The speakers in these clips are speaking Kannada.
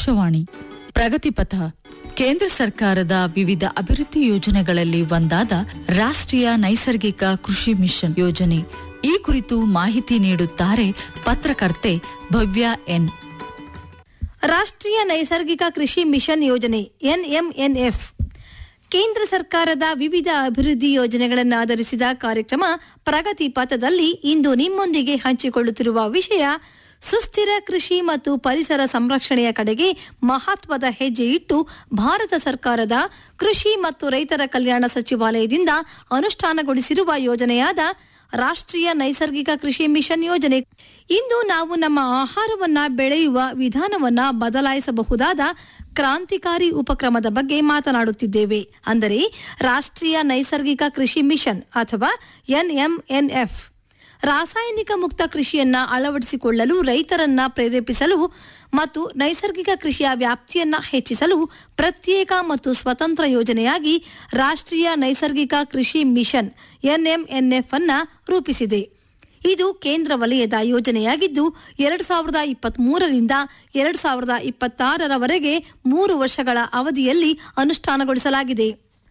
ಆಕಾಶವಾಣಿ ಪ್ರಗತಿಪಥ ಕೇಂದ್ರ ಸರ್ಕಾರದ ವಿವಿಧ ಅಭಿವೃದ್ಧಿ ಯೋಜನೆಗಳಲ್ಲಿ ಒಂದಾದ ರಾಷ್ಟ್ರೀಯ ನೈಸರ್ಗಿಕ ಕೃಷಿ ಮಿಷನ್ ಯೋಜನೆ ಈ ಕುರಿತು ಮಾಹಿತಿ ನೀಡುತ್ತಾರೆ ಪತ್ರಕರ್ತೆ ಭವ್ಯ ಎನ್ ರಾಷ್ಟ್ರೀಯ ನೈಸರ್ಗಿಕ ಕೃಷಿ ಮಿಷನ್ ಯೋಜನೆ ಎನ್ಎಂಎನ್ಎಫ್ ಕೇಂದ್ರ ಸರ್ಕಾರದ ವಿವಿಧ ಅಭಿವೃದ್ಧಿ ಯೋಜನೆಗಳನ್ನು ಆಧರಿಸಿದ ಕಾರ್ಯಕ್ರಮ ಪ್ರಗತಿ ಪಥದಲ್ಲಿ ಇಂದು ನಿಮ್ಮೊಂದಿಗೆ ಹಂಚಿಕೊಳ್ಳುತ್ತಿರುವ ವಿಷಯ ಸುಸ್ಥಿರ ಕೃಷಿ ಮತ್ತು ಪರಿಸರ ಸಂರಕ್ಷಣೆಯ ಕಡೆಗೆ ಮಹತ್ವದ ಹೆಜ್ಜೆ ಇಟ್ಟು ಭಾರತ ಸರ್ಕಾರದ ಕೃಷಿ ಮತ್ತು ರೈತರ ಕಲ್ಯಾಣ ಸಚಿವಾಲಯದಿಂದ ಅನುಷ್ಠಾನಗೊಳಿಸಿರುವ ಯೋಜನೆಯಾದ ರಾಷ್ಟ್ರೀಯ ನೈಸರ್ಗಿಕ ಕೃಷಿ ಮಿಷನ್ ಯೋಜನೆ ಇಂದು ನಾವು ನಮ್ಮ ಆಹಾರವನ್ನ ಬೆಳೆಯುವ ವಿಧಾನವನ್ನ ಬದಲಾಯಿಸಬಹುದಾದ ಕ್ರಾಂತಿಕಾರಿ ಉಪಕ್ರಮದ ಬಗ್ಗೆ ಮಾತನಾಡುತ್ತಿದ್ದೇವೆ ಅಂದರೆ ರಾಷ್ಟ್ರೀಯ ನೈಸರ್ಗಿಕ ಕೃಷಿ ಮಿಷನ್ ಅಥವಾ ಎನ್ಎಂಎನ್ಎಫ್ ರಾಸಾಯನಿಕ ಮುಕ್ತ ಕೃಷಿಯನ್ನ ಅಳವಡಿಸಿಕೊಳ್ಳಲು ರೈತರನ್ನ ಪ್ರೇರೇಪಿಸಲು ಮತ್ತು ನೈಸರ್ಗಿಕ ಕೃಷಿಯ ವ್ಯಾಪ್ತಿಯನ್ನ ಹೆಚ್ಚಿಸಲು ಪ್ರತ್ಯೇಕ ಮತ್ತು ಸ್ವತಂತ್ರ ಯೋಜನೆಯಾಗಿ ರಾಷ್ಟ್ರೀಯ ನೈಸರ್ಗಿಕ ಕೃಷಿ ಮಿಷನ್ ಎನ್ಎಂಎನ್ಎಫ್ ಅನ್ನ ರೂಪಿಸಿದೆ ಇದು ಕೇಂದ್ರ ವಲಯದ ಯೋಜನೆಯಾಗಿದ್ದು ಎರಡು ಸಾವಿರದ ಇಪ್ಪತ್ತ್ ಮೂರರಿಂದ ಎರಡು ಸಾವಿರದ ಇಪ್ಪತ್ತಾರರವರೆಗೆ ಮೂರು ವರ್ಷಗಳ ಅವಧಿಯಲ್ಲಿ ಅನುಷ್ಠಾನಗೊಳಿಸಲಾಗಿದೆ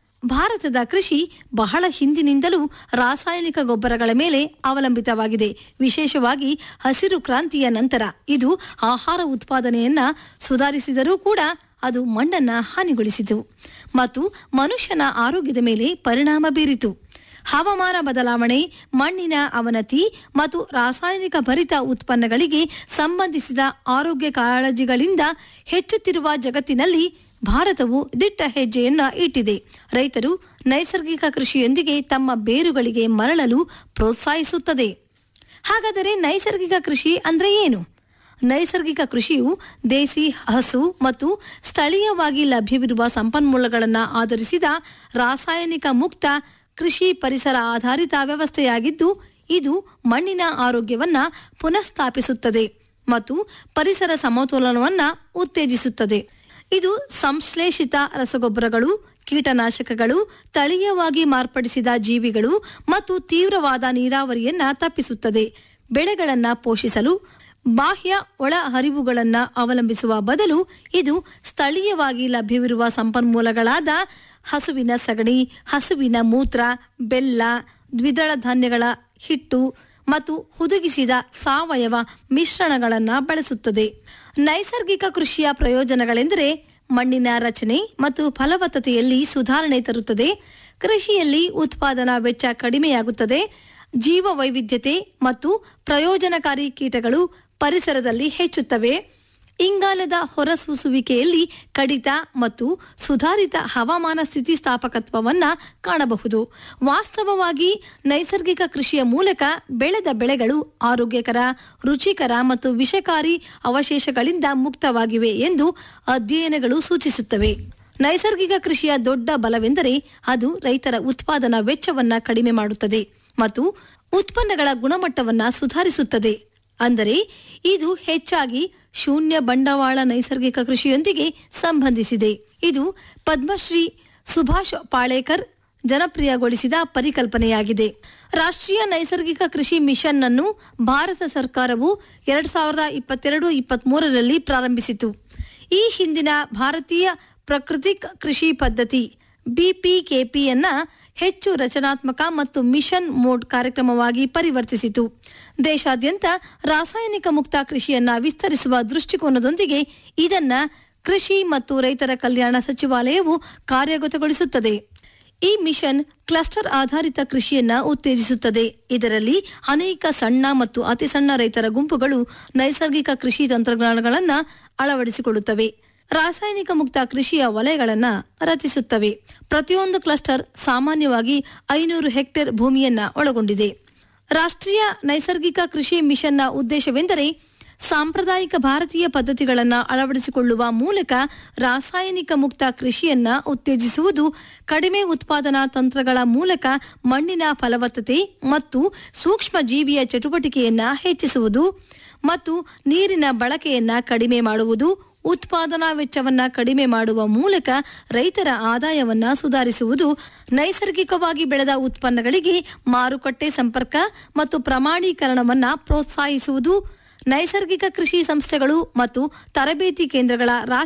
ಭಾರತದ ಕೃಷಿ ಬಹಳ ಹಿಂದಿನಿಂದಲೂ ರಾಸಾಯನಿಕ ಗೊಬ್ಬರಗಳ ಮೇಲೆ ಅವಲಂಬಿತವಾಗಿದೆ ವಿಶೇಷವಾಗಿ ಹಸಿರು ಕ್ರಾಂತಿಯ ನಂತರ ಇದು ಆಹಾರ ಉತ್ಪಾದನೆಯನ್ನ ಸುಧಾರಿಸಿದರೂ ಕೂಡ ಅದು ಮಣ್ಣನ್ನ ಹಾನಿಗೊಳಿಸಿತು ಮತ್ತು ಮನುಷ್ಯನ ಆರೋಗ್ಯದ ಮೇಲೆ ಪರಿಣಾಮ ಬೀರಿತು ಹವಾಮಾನ ಬದಲಾವಣೆ ಮಣ್ಣಿನ ಅವನತಿ ಮತ್ತು ರಾಸಾಯನಿಕ ಭರಿತ ಉತ್ಪನ್ನಗಳಿಗೆ ಸಂಬಂಧಿಸಿದ ಆರೋಗ್ಯ ಕಾಳಜಿಗಳಿಂದ ಹೆಚ್ಚುತ್ತಿರುವ ಜಗತ್ತಿನಲ್ಲಿ ಭಾರತವು ದಿಟ್ಟ ಹೆಜ್ಜೆಯನ್ನ ಇಟ್ಟಿದೆ ರೈತರು ನೈಸರ್ಗಿಕ ಕೃಷಿಯೊಂದಿಗೆ ತಮ್ಮ ಬೇರುಗಳಿಗೆ ಮರಳಲು ಪ್ರೋತ್ಸಾಹಿಸುತ್ತದೆ ಹಾಗಾದರೆ ನೈಸರ್ಗಿಕ ಕೃಷಿ ಅಂದ್ರೆ ಏನು ನೈಸರ್ಗಿಕ ಕೃಷಿಯು ದೇಸಿ ಹಸು ಮತ್ತು ಸ್ಥಳೀಯವಾಗಿ ಲಭ್ಯವಿರುವ ಸಂಪನ್ಮೂಲಗಳನ್ನು ಆಧರಿಸಿದ ರಾಸಾಯನಿಕ ಮುಕ್ತ ಕೃಷಿ ಪರಿಸರ ಆಧಾರಿತ ವ್ಯವಸ್ಥೆಯಾಗಿದ್ದು ಇದು ಮಣ್ಣಿನ ಆರೋಗ್ಯವನ್ನ ಪುನಃಸ್ಥಾಪಿಸುತ್ತದೆ ಮತ್ತು ಪರಿಸರ ಸಮತೋಲನವನ್ನ ಉತ್ತೇಜಿಸುತ್ತದೆ ಇದು ಸಂಶ್ಲೇಷಿತ ರಸಗೊಬ್ಬರಗಳು ಕೀಟನಾಶಕಗಳು ತಳೀಯವಾಗಿ ಮಾರ್ಪಡಿಸಿದ ಜೀವಿಗಳು ಮತ್ತು ತೀವ್ರವಾದ ನೀರಾವರಿಯನ್ನ ತಪ್ಪಿಸುತ್ತದೆ ಬೆಳೆಗಳನ್ನ ಪೋಷಿಸಲು ಬಾಹ್ಯ ಒಳ ಹರಿವುಗಳನ್ನ ಅವಲಂಬಿಸುವ ಬದಲು ಇದು ಸ್ಥಳೀಯವಾಗಿ ಲಭ್ಯವಿರುವ ಸಂಪನ್ಮೂಲಗಳಾದ ಹಸುವಿನ ಸಗಣಿ ಹಸುವಿನ ಮೂತ್ರ ಬೆಲ್ಲ ದ್ವಿದಳ ಧಾನ್ಯಗಳ ಹಿಟ್ಟು ಮತ್ತು ಹುದುಗಿಸಿದ ಸಾವಯವ ಮಿಶ್ರಣಗಳನ್ನು ಬಳಸುತ್ತದೆ ನೈಸರ್ಗಿಕ ಕೃಷಿಯ ಪ್ರಯೋಜನಗಳೆಂದರೆ ಮಣ್ಣಿನ ರಚನೆ ಮತ್ತು ಫಲವತ್ತತೆಯಲ್ಲಿ ಸುಧಾರಣೆ ತರುತ್ತದೆ ಕೃಷಿಯಲ್ಲಿ ಉತ್ಪಾದನಾ ವೆಚ್ಚ ಕಡಿಮೆಯಾಗುತ್ತದೆ ಜೀವ ವೈವಿಧ್ಯತೆ ಮತ್ತು ಪ್ರಯೋಜನಕಾರಿ ಕೀಟಗಳು ಪರಿಸರದಲ್ಲಿ ಹೆಚ್ಚುತ್ತವೆ ಇಂಗಾಲದ ಹೊರಸೂಸುವಿಕೆಯಲ್ಲಿ ಕಡಿತ ಮತ್ತು ಸುಧಾರಿತ ಹವಾಮಾನ ಸ್ಥಿತಿಸ್ಥಾಪಕತ್ವವನ್ನ ಕಾಣಬಹುದು ವಾಸ್ತವವಾಗಿ ನೈಸರ್ಗಿಕ ಕೃಷಿಯ ಮೂಲಕ ಬೆಳೆದ ಬೆಳೆಗಳು ಆರೋಗ್ಯಕರ ರುಚಿಕರ ಮತ್ತು ವಿಷಕಾರಿ ಅವಶೇಷಗಳಿಂದ ಮುಕ್ತವಾಗಿವೆ ಎಂದು ಅಧ್ಯಯನಗಳು ಸೂಚಿಸುತ್ತವೆ ನೈಸರ್ಗಿಕ ಕೃಷಿಯ ದೊಡ್ಡ ಬಲವೆಂದರೆ ಅದು ರೈತರ ಉತ್ಪಾದನಾ ವೆಚ್ಚವನ್ನ ಕಡಿಮೆ ಮಾಡುತ್ತದೆ ಮತ್ತು ಉತ್ಪನ್ನಗಳ ಗುಣಮಟ್ಟವನ್ನ ಸುಧಾರಿಸುತ್ತದೆ ಅಂದರೆ ಇದು ಹೆಚ್ಚಾಗಿ ಶೂನ್ಯ ಬಂಡವಾಳ ನೈಸರ್ಗಿಕ ಕೃಷಿಯೊಂದಿಗೆ ಸಂಬಂಧಿಸಿದೆ ಇದು ಪದ್ಮಶ್ರೀ ಸುಭಾಷ್ ಪಾಳೇಕರ್ ಜನಪ್ರಿಯಗೊಳಿಸಿದ ಪರಿಕಲ್ಪನೆಯಾಗಿದೆ ರಾಷ್ಟ್ರೀಯ ನೈಸರ್ಗಿಕ ಕೃಷಿ ಮಿಷನ್ ಅನ್ನು ಭಾರತ ಸರ್ಕಾರವು ಎರಡ್ ಸಾವಿರದ ಇಪ್ಪತ್ತೆರಡು ಇಪ್ಪತ್ತ್ ಮೂರರಲ್ಲಿ ಪ್ರಾರಂಭಿಸಿತು ಈ ಹಿಂದಿನ ಭಾರತೀಯ ಪ್ರಕೃತಿಕ್ ಕೃಷಿ ಪದ್ಧತಿ ಬಿಪಿಕೆಪಿಯನ್ನ ಹೆಚ್ಚು ರಚನಾತ್ಮಕ ಮತ್ತು ಮಿಷನ್ ಮೋಡ್ ಕಾರ್ಯಕ್ರಮವಾಗಿ ಪರಿವರ್ತಿಸಿತು ದೇಶಾದ್ಯಂತ ರಾಸಾಯನಿಕ ಮುಕ್ತ ಕೃಷಿಯನ್ನ ವಿಸ್ತರಿಸುವ ದೃಷ್ಟಿಕೋನದೊಂದಿಗೆ ಇದನ್ನ ಕೃಷಿ ಮತ್ತು ರೈತರ ಕಲ್ಯಾಣ ಸಚಿವಾಲಯವು ಕಾರ್ಯಗತಗೊಳಿಸುತ್ತದೆ ಈ ಮಿಷನ್ ಕ್ಲಸ್ಟರ್ ಆಧಾರಿತ ಕೃಷಿಯನ್ನ ಉತ್ತೇಜಿಸುತ್ತದೆ ಇದರಲ್ಲಿ ಅನೇಕ ಸಣ್ಣ ಮತ್ತು ಅತಿ ಸಣ್ಣ ರೈತರ ಗುಂಪುಗಳು ನೈಸರ್ಗಿಕ ಕೃಷಿ ತಂತ್ರಜ್ಞಾನಗಳನ್ನು ಅಳವಡಿಸಿಕೊಳ್ಳುತ್ತವೆ ರಾಸಾಯನಿಕ ಮುಕ್ತ ಕೃಷಿಯ ವಲಯಗಳನ್ನು ರಚಿಸುತ್ತವೆ ಪ್ರತಿಯೊಂದು ಕ್ಲಸ್ಟರ್ ಸಾಮಾನ್ಯವಾಗಿ ಐನೂರು ಹೆಕ್ಟೇರ್ ಭೂಮಿಯನ್ನ ಒಳಗೊಂಡಿದೆ ರಾಷ್ಟ್ರೀಯ ನೈಸರ್ಗಿಕ ಕೃಷಿ ಮಿಷನ್ನ ಉದ್ದೇಶವೆಂದರೆ ಸಾಂಪ್ರದಾಯಿಕ ಭಾರತೀಯ ಪದ್ಧತಿಗಳನ್ನು ಅಳವಡಿಸಿಕೊಳ್ಳುವ ಮೂಲಕ ರಾಸಾಯನಿಕ ಮುಕ್ತ ಕೃಷಿಯನ್ನ ಉತ್ತೇಜಿಸುವುದು ಕಡಿಮೆ ಉತ್ಪಾದನಾ ತಂತ್ರಗಳ ಮೂಲಕ ಮಣ್ಣಿನ ಫಲವತ್ತತೆ ಮತ್ತು ಸೂಕ್ಷ್ಮ ಜೀವಿಯ ಚಟುವಟಿಕೆಯನ್ನ ಹೆಚ್ಚಿಸುವುದು ಮತ್ತು ನೀರಿನ ಬಳಕೆಯನ್ನ ಕಡಿಮೆ ಮಾಡುವುದು ಉತ್ಪಾದನಾ ವೆಚ್ಚವನ್ನ ಕಡಿಮೆ ಮಾಡುವ ಮೂಲಕ ರೈತರ ಆದಾಯವನ್ನ ಸುಧಾರಿಸುವುದು ನೈಸರ್ಗಿಕವಾಗಿ ಬೆಳೆದ ಉತ್ಪನ್ನಗಳಿಗೆ ಮಾರುಕಟ್ಟೆ ಸಂಪರ್ಕ ಮತ್ತು ಪ್ರಮಾಣೀಕರಣವನ್ನ ಪ್ರೋತ್ಸಾಹಿಸುವುದು ನೈಸರ್ಗಿಕ ಕೃಷಿ ಸಂಸ್ಥೆಗಳು ಮತ್ತು ತರಬೇತಿ ಕೇಂದ್ರಗಳ